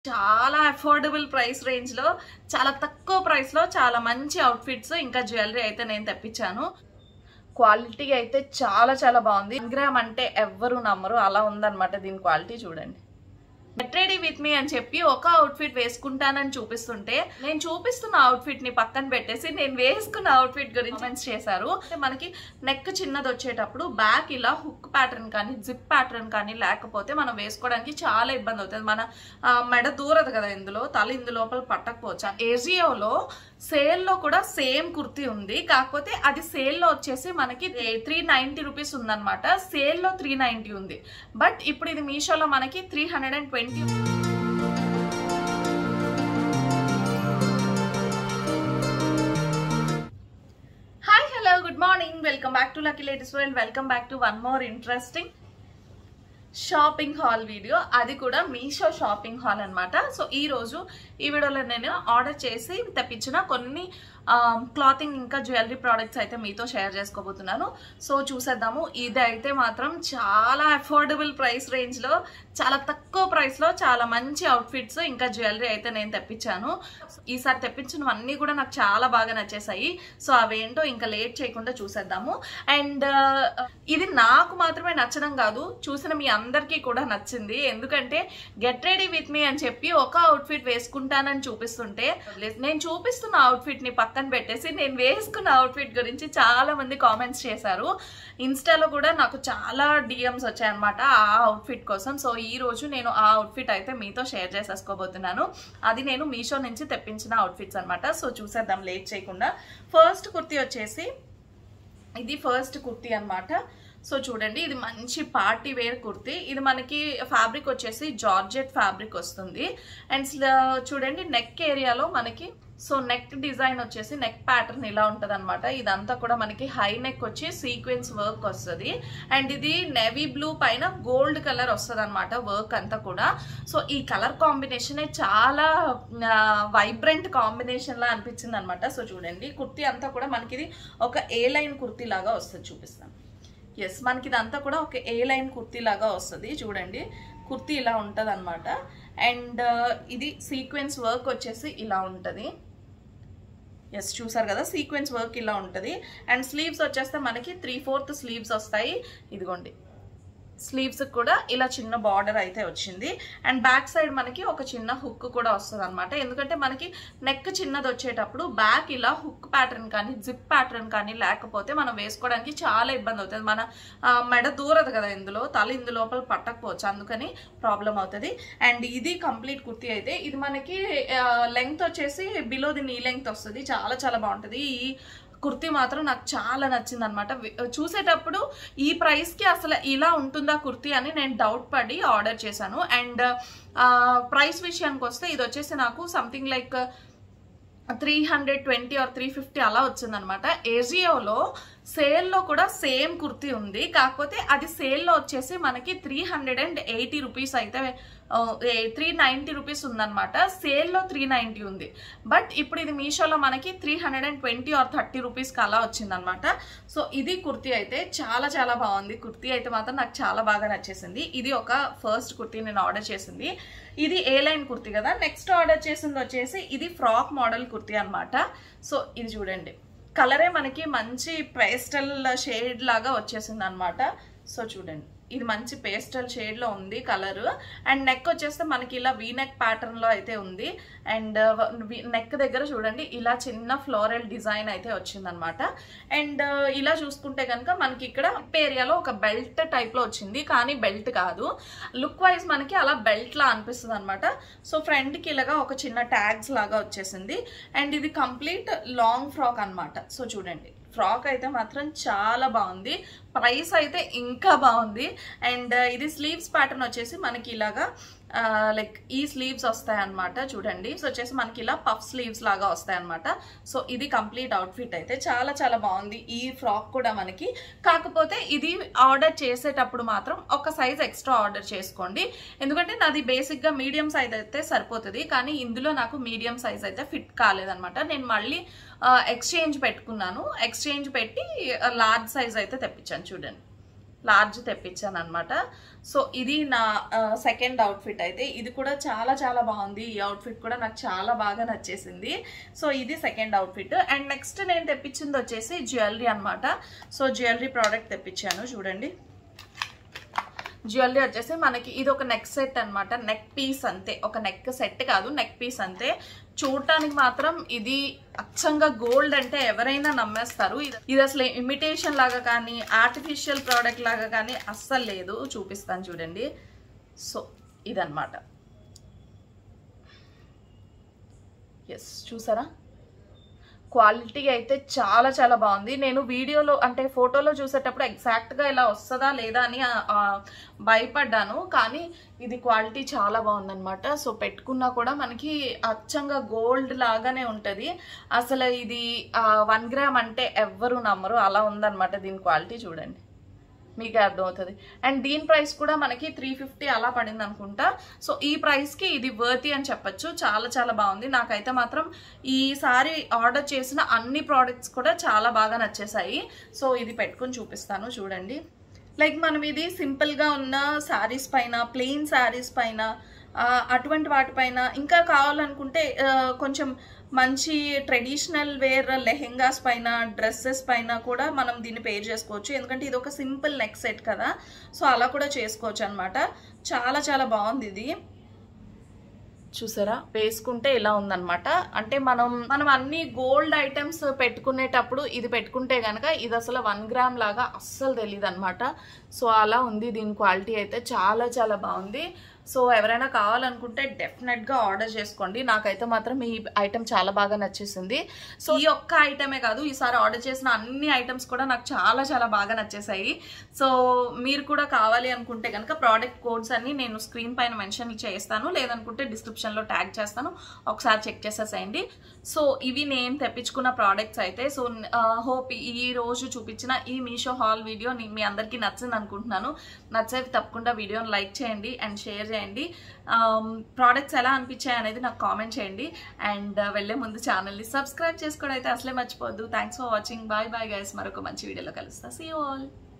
చాలా affordable price range లో చాలా తక్కువ ప్రైస్ లో చాలా మంచి అవుట్ఫిట్స్ ఇంకా జ్యువెలరీ అయితే నేను తెప్పించాను క్వాలిటీ అయితే చాలా చాలా బాగుంది గ్రామ్ అంటే ఎవ్వరు నమ్మరు అలా ఉందన్నమాట దీని క్వాలిటీ చూడండి గెట్ రెడీ విత్ మీ అని చెప్పి ఒక అవుట్ఫిట్ వేసుకుంటానని చూపిస్తుంటే నేను చూపిస్తున్న అవుట్ఫిట్ ని పక్కన పెట్టేసి నేను వేసుకున్న అవుట్ఫిట్ గురించి కామెంట్స్ చేశారు అంటే మనకి నెక్ చిన్నది వచ్చేటప్పుడు బ్యాక్ ఇలా హుక్ ప్యాటర్న్ కానీ జిప్ ప్యాటర్న్ కానీ లేకపోతే మనం వేసుకోవడానికి చాలా ఇబ్బంది అవుతుంది మన ఆ, మెడ దూరదు కదా ఇందులో తల ఇందు లోపల పట్టకపోవచ్చు ఏజియోలో సేల్ లో కూడా సేమ్ కుర్తీ ఉంది కాకపోతే అది సేల్ లో వచ్చేసి మనకి త్రీ నైన్టీ రూపీస్ ఉందన్నమాట సేల్ లో త్రీ నైన్టీ ఉంది బట్ ఇప్పుడు ఇది మీషోలో మనకి three hundred and twenty hi hello good morning welcome back to lucky latest world welcome back to one more interesting shopping haul video అది కూడా మీషో షాపింగ్ హాల్ అన్నమాట సో ఈ రోజు ఈ వీడియోలో నేను ఆర్డర్ చేసి తెప్పించిన కొన్ని క్లాతింగ్ ఇంకా జ్యువెలరీ ప్రోడక్ట్స్ అయితే మీతో షేర్ చేసుకోబోతున్నాను సో చూసేద్దాము ఇది అయితే మాత్రం చాలా అఫోర్డబుల్ ప్రైస్ రేంజ్ లో చాలా తక్కువ ప్రైస్ లో చాలా మంచి అవుట్ఫిట్స్ ఇంకా జ్యువెలరీ అయితే నేను తెప్పించాను ఈసారి తెప్పించినవన్నీ కూడా నాకు చాలా బాగా నచ్చేసాయి సో అవేంటో ఇంకా లేట్ చేయకుండా చూసేద్దాము అండ్ ఇది నాకు మాత్రమే నచ్చడం కాదు చూసిన మీ అందరికీ కూడా నచ్చింది ఎందుకంటే గెట్ రెడీ విత్ మీ అని చెప్పి ఒక అవుట్ఫిట్ వేసుకుంటానని చూపిస్తుంటే నేను చూపిస్తున్న అవుట్ఫిట్ ని పక్కన పెట్టేసి నేను వేసుకున్న అవుట్ఫిట్ గురించి చాలా మంది కామెంట్స్ చేశారు ఇన్స్టాలో కూడా నాకు చాలా డిఎమ్స్ వచ్చాయన్నమాట ఆ అవుట్ఫిట్ కోసం సో ఈ రోజు నేను ఆ అవుట్ఫిట్ అయితే మీతో షేర్ చేసేసుకోబోతున్నాను అది నేను మీషో నుంచి తెప్పించిన అవుట్ఫిట్స్ అన్నమాట సో చూసేద్దాం లేట్ చేయకుండా ఫస్ట్ కుర్తీ వచ్చేసి ఇది ఫస్ట్ కుర్తీ అన్నమాట సో చూడండి ఇది మంచి పార్టీ వేర్ కుర్తీ ఇది మనకి ఫ్యాబ్రిక్ వచ్చేసి జార్జెట్ ఫ్యాబ్రిక్ వస్తుంది అండ్ చూడండి నెక్ ఏరియాలో మనకి సో నెక్ డిజైన్ వచ్చేసి నెక్ ప్యాటర్న్ ఇలా ఉంటది అనమాట ఇదంతా కూడా మనకి హై నెక్ వచ్చి సీక్వెన్స్ వర్క్ వస్తుంది అండ్ ఇది నెవీ బ్లూ పైన గోల్డ్ కలర్ వస్తుంది అనమాట వర్క్ అంతా కూడా సో ఈ కలర్ కాంబినేషన్ చాలా వైబ్రెంట్ కాంబినేషన్ లా అనిపించింది అనమాట సో చూడండి కుర్తీ అంతా కూడా మనకి ఇది ఒక ఏ లైన్ కుర్తీ లాగా వస్తుంది చూపిస్తాను ఎస్ మనకి ఇదంతా కూడా ఒక ఏ లైన్ కుర్తీ లాగా వస్తుంది చూడండి కుర్తీ ఇలా ఉంటుంది అనమాట అండ్ ఇది సీక్వెన్స్ వర్క్ వచ్చేసి ఇలా ఉంటుంది ఎస్ చూసారు కదా సీక్వెన్స్ వర్క్ ఇలా ఉంటుంది అండ్ స్లీవ్స్ వచ్చేస్తే మనకి త్రీ ఫోర్త్ స్లీవ్స్ వస్తాయి ఇదిగోండి స్లీవ్స్ కూడా ఇలా చిన్న బార్డర్ అయితే వచ్చింది అండ్ బ్యాక్ సైడ్ మనకి ఒక చిన్న హుక్ కూడా వస్తుంది అనమాట ఎందుకంటే మనకి నెక్ చిన్నది వచ్చేటప్పుడు బ్యాక్ ఇలా హుక్ ప్యాటర్న్ కానీ జిప్ ప్యాటర్న్ కానీ లేకపోతే మనం వేసుకోవడానికి చాలా ఇబ్బంది అవుతుంది మన ఆ, మెడ దూరదు కదా ఇందులో తల ఇందు లోపల పట్టకపోవచ్చు అందుకని ప్రాబ్లం అవుతుంది అండ్ ఇది కంప్లీట్ కుర్తీ అయితే ఇది మనకి లెంగ్త్ వచ్చేసి బిలో ది నీ లెంగ్త్ వస్తుంది చాలా చాలా బాగుంటుంది ఈ కుర్తీ మాత్రం నాకు చాలా నచ్చింది అనమాట చూసేటప్పుడు ఈ ప్రైస్కి అసలు ఇలా ఉంటుందా కుర్తీ అని నేను డౌట్ పడి ఆర్డర్ చేశాను అండ్ ప్రైస్ విషయానికి వస్తే ఇది వచ్చేసి నాకు something like three hundred twenty or three fifty అలా వచ్చిందనమాట ఏజియోలో సేల్లో కూడా సేమ్ కుర్తీ ఉంది కాకపోతే అది సేల్లో వచ్చేసి మనకి three hundred and eighty rupees అయితే త్రీ నైంటీ రూపీస్ ఉందన్నమాట సేల్లో త్రీ నైంటీ ఉంది బట్ ఇప్పుడు ఇది మీషోలో మనకి three hundred and twenty or thirty రూపీస్కి అలా వచ్చిందనమాట సో ఇది కుర్తీ అయితే చాలా చాలా బాగుంది కుర్తీ అయితే మాత్రం నాకు చాలా బాగా నచ్చేసింది ఇది ఒక ఫస్ట్ కుర్తీ నేను ఆర్డర్ చేసింది ఇది ఏ లైన్ కుర్తీ కదా నెక్స్ట్ ఆర్డర్ చేసింది వచ్చేసి ఇది ఫ్రాక్ మోడల్ కుర్తీ అన్నమాట సో ఇది చూడండి కలరే మనకి మంచి పేస్టల్ షేడ్ లాగా వచ్చేసింది అనమాట సో చూడండి ఇది మంచి పేస్టల్ షేడ్ లో ఉంది కలర్ అండ్ నెక్ వచ్చేస్తే మనకి ఇలా వీ నెక్ ప్యాటర్న్ లో అయితే ఉంది అండ్ నెక్ దగ్గర చూడండి ఇలా చిన్న ఫ్లోరల్ డిజైన్ అయితే వచ్చిందనమాట అండ్ ఇలా చూసుకుంటే కనుక మనకి ఇక్కడ ఏరియాలో ఒక బెల్ట్ టైప్ లో వచ్చింది కానీ బెల్ట్ కాదు లుక్ వైజ్ మనకి అలా బెల్ట్ లా అనిపిస్తుంది అనమాట సో ఫ్రంట్ కి ఇలాగా ఒక చిన్న ట్యాగ్స్ లాగా వచ్చేసింది అండ్ ఇది కంప్లీట్ లాంగ్ ఫ్రాక్ అన్నమాట సో చూడండి ఫ్రాక్ అయితే మాత్రం చాలా బాగుంది ప్రైస్ అయితే ఇంకా బాగుంది అండ్ ఇది స్లీవ్స్ ప్యాటర్న్ వచ్చేసి మనకి ఇలాగా లైక్ ఈ స్లీవ్స్ వస్తాయి అనమాట చూడండి సో వచ్చేసి మనకి ఇలా పఫ్ స్లీవ్స్ లాగా వస్తాయి అనమాట సో ఇది కంప్లీట్ అవుట్ఫిట్ అయితే చాలా చాలా బాగుంది ఈ ఫ్రాక్ కూడా మనకి కాకపోతే ఇది ఆర్డర్ చేసేటప్పుడు మాత్రం ఒక సైజ్ ఎక్స్ట్రా ఆర్డర్ చేసుకోండి ఎందుకంటే నాది బేసిక్ గా మీడియం సైజ్ అయితే సరిపోతుంది కానీ ఇందులో నాకు మీడియం సైజ్ అయితే ఫిట్ కాలేదనమాట నేను మళ్ళీ ఎక్స్చేంజ్ పెట్టుకున్నాను ఎక్స్చేంజ్ పెట్టి లార్జ్ సైజ్ అయితే తెప్పించాను చూడండి లార్జ్ తెప్పించాను అనమాట సో ఇది నా సెకండ్ అవుట్ఫిట్ అయితే ఇది కూడా చాలా చాలా బాగుంది ఈ అవుట్ఫిట్ కూడా నాకు చాలా బాగా నచ్చేసింది సో ఇది సెకండ్ అవుట్ఫిట్ అండ్ నెక్స్ట్ నేను తెప్పించింది వచ్చేసి జ్యువెలరీ అనమాట సో జ్యువెలరీ ప్రోడక్ట్ తెప్పించాను చూడండి జ్యువెలరీ వచ్చేసి మనకి ఇది ఒక నెక్ సెట్ అన్నమాట నెక్ పీస్ అంతే ఒక నెక్ సెట్ కాదు నెక్ పీస్ అంతే చూడటానికి మాత్రం ఇది అచ్చంగా గోల్డ్ అంటే ఎవరైనా నమ్మేస్తారు ఇది ఇది అసలు ఇమిటేషన్ లాగా కానీ ఆర్టిఫిషియల్ ప్రోడక్ట్ లాగా కానీ అస్సలు లేదు చూపిస్తాను చూడండి సో ఇదన్నమాట ఎస్ చూసారా క్వాలిటీ అయితే చాలా చాలా బాగుంది నేను వీడియోలో అంటే ఫోటోలో చూసేటప్పుడు ఎగ్జాక్ట్గా ఇలా వస్తుందా లేదా అని ఆ, ఆ, భయపడ్డాను కానీ ఇది క్వాలిటీ చాలా బాగుందన్నమాట సో పెట్టుకున్నా కూడా మనకి అచ్చంగా గోల్డ్ లాగానే ఉంటుంది అసలు ఇది వన్ గ్రామ్ అంటే ఎవ్వరు నమ్మరు అలా ఉందన్నమాట దీని క్వాలిటీ చూడండి మీకే అర్థమవుతుంది అండ్ దీని ప్రైస్ కూడా మనకి త్రీ ఫిఫ్టీ అలా పడింది అనుకుంటా సో ఈ ప్రైస్కి ఇది వర్తి అని చెప్పొచ్చు చాలా చాలా బాగుంది నాకైతే మాత్రం ఈసారి ఆర్డర్ చేసిన అన్ని ప్రోడక్ట్స్ కూడా చాలా బాగా నచ్చేసాయి సో ఇది పెట్టుకుని చూపిస్తాను చూడండి లైక్ మనం ఇది సింపుల్గా ఉన్న శారీస్ పైన ప్లెయిన్ శారీస్ పైన ఆ, అటువంటి వాటిపైన ఇంకా కావాలనుకుంటే ఆ, కొంచెం మంచి ట్రెడిషనల్ వేర్ లెహెంగాస్ పైన డ్రెస్సెస్ పైన కూడా మనం దీన్ని పేర్ చేసుకోవచ్చు ఎందుకంటే ఇది ఒక సింపుల్ నెక్ సెట్ కదా సో అలా కూడా చేసుకోవచ్చు అనమాట చాలా చాలా బాగుంది ఇది చూసారా వేసుకుంటే ఇలా ఉందన్నమాట అంటే మనం మనం అన్ని గోల్డ్ ఐటమ్స్ పెట్టుకునేటప్పుడు ఇది పెట్టుకుంటే కనుక ఇది అసలు వన్ గ్రామ్ లాగా అస్సలు తెలియదు అనమాట సో అలా ఉంది దీని క్వాలిటీ అయితే చాలా చాలా బాగుంది సో ఎవరైనా కావాలనుకుంటే డెఫినెట్గా ఆర్డర్ చేసుకోండి నాకైతే మాత్రం ఈ ఐటమ్ చాలా బాగా నచ్చేసింది సో ఈ ఒక్క ఐటమే కాదు ఈసారి ఆర్డర్ చేసిన అన్ని ఐటమ్స్ కూడా నాకు చాలా చాలా బాగా నచ్చేసాయి సో మీరు కూడా కావాలి అనుకుంటే కనుక ప్రోడక్ట్ కోడ్స్ అన్ని నేను స్క్రీన్ పైన మెన్షన్ చేస్తాను లేదనుకుంటే డిస్క్రిప్షన్లో ట్యాగ్ చేస్తాను ఒకసారి చెక్ చేసేసేయండి సో ఇవి నేను తెప్పించుకున్న ప్రోడక్ట్స్ అయితే సో హోప్ ఈ రోజు చూపించిన ఈ మీషో హాల్ వీడియో ని- మీ అందరికీ నచ్చింది అనుకుంటున్నాను నచ్చేవి తప్పకుండా వీడియోని లైక్ చేయండి అండ్ షేర్ చేయండి ప్రోడక్ట్స్ ఎలా అనిపించాయి అనేది నాకు కామెంట్ చేయండి అండ్ వెళ్ళే ముందు ఛానల్ని సబ్స్క్రైబ్ చేసుకోవడం అయితే అసలే మర్చిపోవద్దు thanks for watching bye bye guys మరొక మంచి వీడియోలో కలుస్తా సీ ఆల్